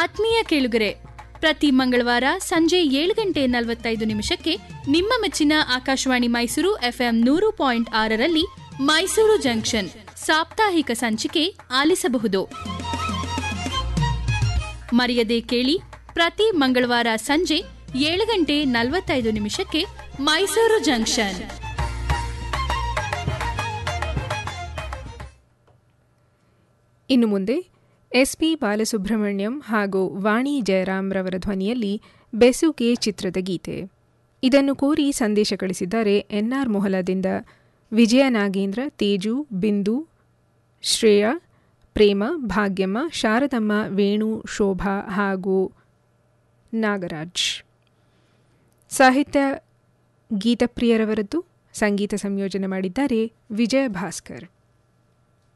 ಆತ್ಮೀಯ ಕೇಳುಗರೆ ಪ್ರತಿ ಮಂಗಳವಾರ ಸಂಜೆ ಏಳು ಗಂಟೆ ನಲವತ್ತೈದು ನಿಮಿಷಕ್ಕೆ ನಿಮ್ಮ ಮೆಚ್ಚಿನ ಆಕಾಶವಾಣಿ ಮೈಸೂರು ಎಫ್ಎಂ ನೂರು ಪಾಯಿಂಟ್ ಆರರಲ್ಲಿ ಮೈಸೂರು ಜಂಕ್ಷನ್ ಸಾಪ್ತಾಹಿಕ ಸಂಚಿಕೆ ಆಲಿಸಬಹುದು ಮರೆಯದೆ ಕೇಳಿ ಪ್ರತಿ ಮಂಗಳವಾರ ಸಂಜೆ ಏಳು ಗಂಟೆ ನಲವತ್ತೈದು ನಿಮಿಷಕ್ಕೆ ಮೈಸೂರು ಜಂಕ್ಷನ್ ಇನ್ನು ಮುಂದೆ ಎಸ್ಪಿ ಬಾಲಸುಬ್ರಹ್ಮಣ್ಯಂ ಹಾಗೂ ವಾಣಿ ಜಯರಾಮ್ ರವರ ಧ್ವನಿಯಲ್ಲಿ ಬೆಸುಗೆ ಚಿತ್ರದ ಗೀತೆ ಇದನ್ನು ಕೋರಿ ಸಂದೇಶ ಕಳಿಸಿದ್ದಾರೆ ಎನ್ಆರ್ ಮೊಹಲದಿಂದ ವಿಜಯ ನಾಗೇಂದ್ರ ತೇಜು ಬಿಂದು ಶ್ರೇಯಾ ಪ್ರೇಮ ಭಾಗ್ಯಮ್ಮ ಶಾರದಮ್ಮ ವೇಣು ಶೋಭಾ ಹಾಗೂ ನಾಗರಾಜ್ ಸಾಹಿತ್ಯ ಗೀತಪ್ರಿಯರವರದ್ದು ಸಂಗೀತ ಸಂಯೋಜನೆ ಮಾಡಿದ್ದಾರೆ ವಿಜಯ ಭಾಸ್ಕರ್